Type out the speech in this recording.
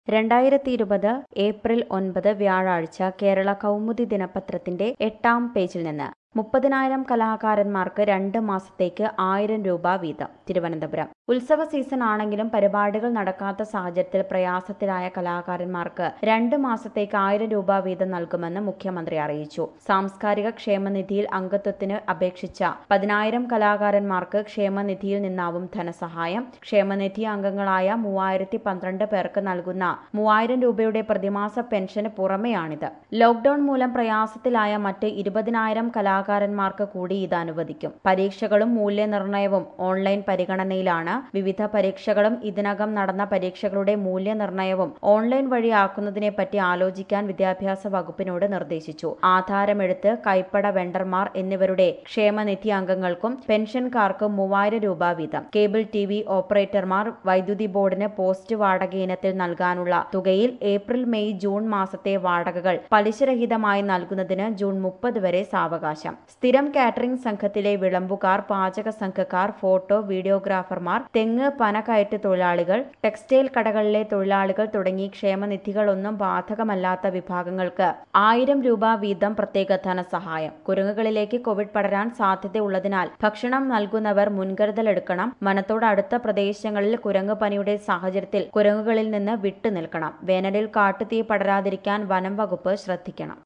രണ്ടായിരത്തി ഇരുപത് ഏപ്രിൽ ഒൻപത് വ്യാഴാഴ്ച കേരള കൗമുദി ദിനപത്രത്തിന്റെ എട്ടാം പേജിൽ നിന്ന് മുപ്പതിനായിരം കലാകാരന്മാർക്ക് രണ്ട് മാസത്തേക്ക് ആയിരം രൂപ വീതം തിരുവനന്തപുരം ഉത്സവ സീസൺ ആണെങ്കിലും പരിപാടികൾ നടക്കാത്ത സാഹചര്യത്തിൽ പ്രയാസത്തിലായ കലാകാരന്മാർക്ക് രണ്ട് മാസത്തേക്ക് ആയിരം രൂപ വീതം നൽകുമെന്ന് മുഖ്യമന്ത്രി അറിയിച്ചു സാംസ്കാരിക ക്ഷേമനിധിയിൽ അംഗത്വത്തിന് അപേക്ഷിച്ച പതിനായിരം കലാകാരന്മാർക്ക് ക്ഷേമനിധിയിൽ നിന്നാവും ധനസഹായം ക്ഷേമനിധി അംഗങ്ങളായ മൂവായിരത്തി പന്ത്രണ്ട് പേർക്ക് നൽകുന്ന മൂവായിരം രൂപയുടെ പ്രതിമാസ പെൻഷന് പുറമെയാണിത് ലോക്ഡൌൺ മൂലം പ്രയാസത്തിലായ മറ്റ് ഇരുപതിനായിരം കലാകാരന്മാർക്ക് കൂടി ഇത് അനുവദിക്കും പരീക്ഷകളും മൂല്യനിർണ്ണയവും ഓൺലൈൻ പരിഗണനയിലാണ് വിവിധ പരീക്ഷകളും ഇതിനകം നടന്ന പരീക്ഷകളുടെ മൂല്യനിർണ്ണയവും ഓൺലൈൻ വഴിയാക്കുന്നതിനെപ്പറ്റി ആലോചിക്കാൻ വിദ്യാഭ്യാസ വകുപ്പിനോട് നിർദ്ദേശിച്ചു ആധാരമെടുത്ത് കൈപ്പട വെണ്ടർമാർ എന്നിവരുടെ ക്ഷേമനിധി അംഗങ്ങൾക്കും പെൻഷൻകാർക്കും മൂവായിരം രൂപ വീതം കേബിൾ ടി വി ഓപ്പറേറ്റർമാർ വൈദ്യുതി ബോർഡിന് പോസ്റ്റ് വാടക ഇനത്തിൽ നൽകാനുള്ള തുകയിൽ ഏപ്രിൽ മെയ് ജൂൺ മാസത്തെ വാടകകൾ പലിശരഹിതമായി നൽകുന്നതിന് ജൂൺ മുപ്പത് വരെ സാവകാശം സ്ഥിരം കാറ്ററിംഗ് സംഘത്തിലെ വിളമ്പുകാർ പാചക സംഘക്കാർ ഫോട്ടോ വീഡിയോഗ്രാഫർമാർ തെങ്ങ് പന കയറ്റ് തൊഴിലാളികൾ ടെക്സ്റ്റൈൽ കടകളിലെ തൊഴിലാളികൾ തുടങ്ങി ക്ഷേമനിധികളൊന്നും ബാധകമല്ലാത്ത വിഭാഗങ്ങൾക്ക് ആയിരം രൂപ വീതം പ്രത്യേക ധനസഹായം കുരങ്ങുകളിലേക്ക് കോവിഡ് പടരാൻ സാധ്യതയുള്ളതിനാൽ ഭക്ഷണം നൽകുന്നവർ മുൻകരുതലെടുക്കണം വനത്തോട് അടുത്ത പ്രദേശങ്ങളിൽ കുരങ്ങ് പനിയുടെ സാഹചര്യത്തിൽ കുരങ്ങുകളിൽ നിന്ന് വിട്ടുനിൽക്കണം വേനലിൽ കാട്ടുതീ പടരാതിരിക്കാൻ വനം വകുപ്പ് ശ്രദ്ധിക്കണം